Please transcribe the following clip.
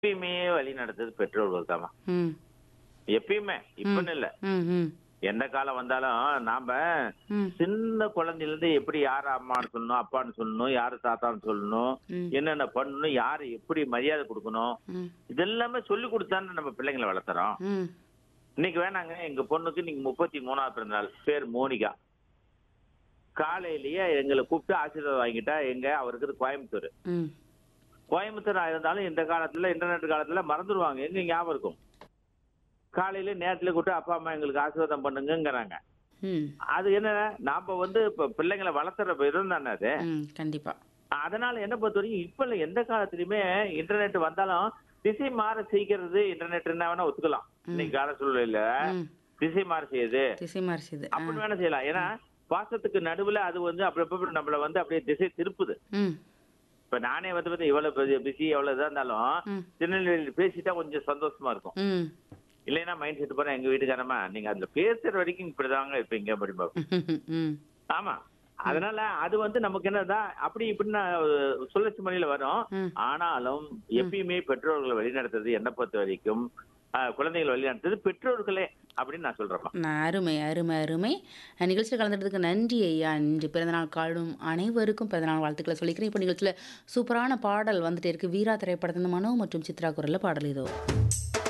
எப்பயுமே வழி நடத்துறது பெற்றோர்கள் தாமா ம் எப்பயுமே இப்பன்னு இல்ல ம் ம் எந்த காலம் வந்தாலும் நாம ம் சின்ன குழந்தையில இருந்து எப்படி யார அம்மான்னு சொல்லணும் அப்பான்னு சொல்லணும் யாரு தாத்தான்னு சொல்லணும் ம். என்னென்ன பண்ணணும் யாரு எப்படி மரியாதை கொடுக்கணும் ம் இதெல்லாமே சொல்லி கொடுத்தான்னு நம்ம பிள்ளைங்களை வளர்த்துறோம் ம் இன்னைக்கு வேணாங்க எங்க பொண்ணுக்கு நீங்க முப்பத்தி மூணாவது பிறந்தநாள் பேர் மோனிகா காலையிலேயே எங்களை கூப்பிட்டு ஆசீர்வாதம் வாங்கிட்டா எங்க அவருக்கு இது கோயம்புத்தூர் ம் கோயம்புத்தூர் இருந்தாலும் இந்த காலத்துல இன்டர்நெட் காலத்துல மறந்துடுவாங்க எங்க ஞாபகம் இருக்கும் காலையில நேரத்துல கூப்பிட்டு அப்பா அம்மா எங்களுக்கு ஆசீர்வாதம் பண்ணுங்கங்கிறாங்க ம் அது என்ன நாம வந்து இப்ப பிள்ளைங்களை வளர்த்துற விதம் தானே அது ம் கண்டிப்பா அதனால என்ன பொறுத்த வரைக்கும் இப்ப இல்ல எந்த காலத்துலயுமே இன்டர்நெட் வந்தாலும் திசை மாற செய்கிறது இன்டர்நெட் என்ன வேணா ஒத்துக்கலாம் இன்னைக்கு கால சூழ்நிலையில ம் திசை மாற செய்யுது திசை மாறிச்சுது ஆ அப்படி வேணா செய்யலாம் ஏன்னா பாசத்துக்கு நடுவுல அது வந்து அப்படி அப்படி நம்மள வந்து அப்படியே திசை திருப்புது ம் இப்ப நானே வந்து வந்து இவ்வளவு பிஸி எவ்வளவு இதா இருந்தாலும் ம் திருநெல்வேலி பேசிட்டா கொஞ்சம் சந்தோஷமா இருக்கும் ம் இல்லைன்னா மைண்ட் செட் போறேன் எங்க வீட்டுக்காரமா நீங்க அதுல பேசுற வரைக்கும் இப்படிதாங்க இருப்பீங்க அப்படிம்பா ம் ஆமா அதனால அது வந்து நமக்கு என்னதான் அப்படி இப்படின்னு அஹ், சுழற்சி முறையில வரும் ம் ஆனாலும் எப்பயுமே பெற்றோர்களை வழிநடத்துறது என்னை பொறுத்த வரைக்கும் அஹ், குழந்தைகளை வழிநடத்துறது பெற்றோர்களே அப்படின்னு நான் சொல்றேன் நான் அருமை அருமை அருமை அஹ் நிகழ்ச்சியில் கலந்துட்டதுக்கு நன்றி ஐயா இன்று பிறந்தநாள் காணும் அனைவருக்கும் பிறந்தநாள் வாழ்த்துக்களை சொல்லிக்கிறேன் இப்போ நிகழ்ச்சியில் சூப்பரான பாடல் வந்துட்டே இருக்கு வீரா திரைப்படத்தின் மனோ மற்றும் சித்ரா குரல்ல பாடல் இதோ